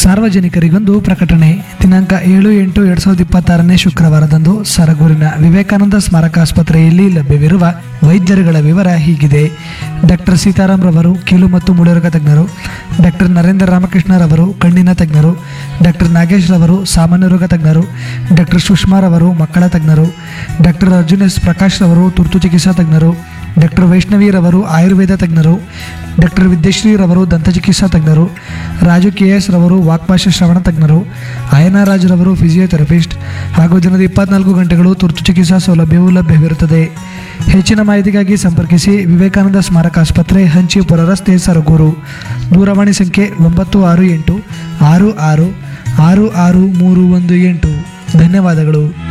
ಸಾರ್ವಜನಿಕರಿಗೊಂದು ಪ್ರಕಟಣೆ ದಿನಾಂಕ ಏಳು ಎಂಟು ಎರಡು ಸಾವಿರದ ಇಪ್ಪತ್ತಾರನೇ ಶುಕ್ರವಾರದಂದು ಸರಗೂರಿನ ವಿವೇಕಾನಂದ ಸ್ಮಾರಕ ಆಸ್ಪತ್ರೆಯಲ್ಲಿ ಲಭ್ಯವಿರುವ ವೈದ್ಯರುಗಳ ವಿವರ ಹೀಗಿದೆ ಡಾಕ್ಟರ್ ಸೀತಾರಾಮ್ ರವರು ಕೀಲು ಮತ್ತು ಮುಳುರೋಗ ತಜ್ಞರು ಡಾಕ್ಟರ್ ನರೇಂದ್ರ ರಾಮಕೃಷ್ಣರವರು ಕಣ್ಣಿನ ತಜ್ಞರು ಡಾಕ್ಟರ್ ನಾಗೇಶ್ ರವರು ಸಾಮಾನ್ಯ ರೋಗ ತಜ್ಞರು ಡಾಕ್ಟರ್ ಸುಷ್ಮಾ ರವರು ಮಕ್ಕಳ ತಜ್ಞರು ಡಾಕ್ಟರ್ ಅರ್ಜುನ್ ಎಸ್ ಪ್ರಕಾಶ್ ರವರು ತುರ್ತು ಚಿಕಿತ್ಸಾ ತಜ್ಞರು ಡಾಕ್ಟರ್ ವೈಷ್ಣವಿ ರವರು ಆಯುರ್ವೇದ ತಜ್ಞರು ಡಾಕ್ಟರ್ ವಿದ್ಯಶ್ರೀ ರವರು ದಂತಚಿಕಿತ್ಸಾ ತಜ್ಞರು ರಾಜು ಕೆ ಎಸ್ ರವರು ವಾಕ್ಭಾಷೆ ಶ್ರವಣ ತಜ್ಞರು ಅಯನ ರಾಜ್ ರವರು ಫಿಸಿಯೋಥೆರಪಿಸ್ಟ್ ಹಾಗೂ ದಿನದ ಇಪ್ಪತ್ನಾಲ್ಕು ಗಂಟೆಗಳು ತುರ್ತು ಚಿಕಿತ್ಸಾ ಸೌಲಭ್ಯವೂ ಲಭ್ಯವಿರುತ್ತದೆ ಹೆಚ್ಚಿನ ಮಾಹಿತಿಗಾಗಿ ಸಂಪರ್ಕಿಸಿ ವಿವೇಕಾನಂದ ಸ್ಮಾರಕ ಆಸ್ಪತ್ರೆ ಹಂಚಿಪುರ ರಸ್ತೆ ಸರಗೂರು ದೂರವಾಣಿ ಸಂಖ್ಯೆ ಒಂಬತ್ತು ಆರು ಎಂಟು ಆರು ಆರು ಆರು ಆರು ಮೂರು ಒಂದು ಎಂಟು ಧನ್ಯವಾದಗಳು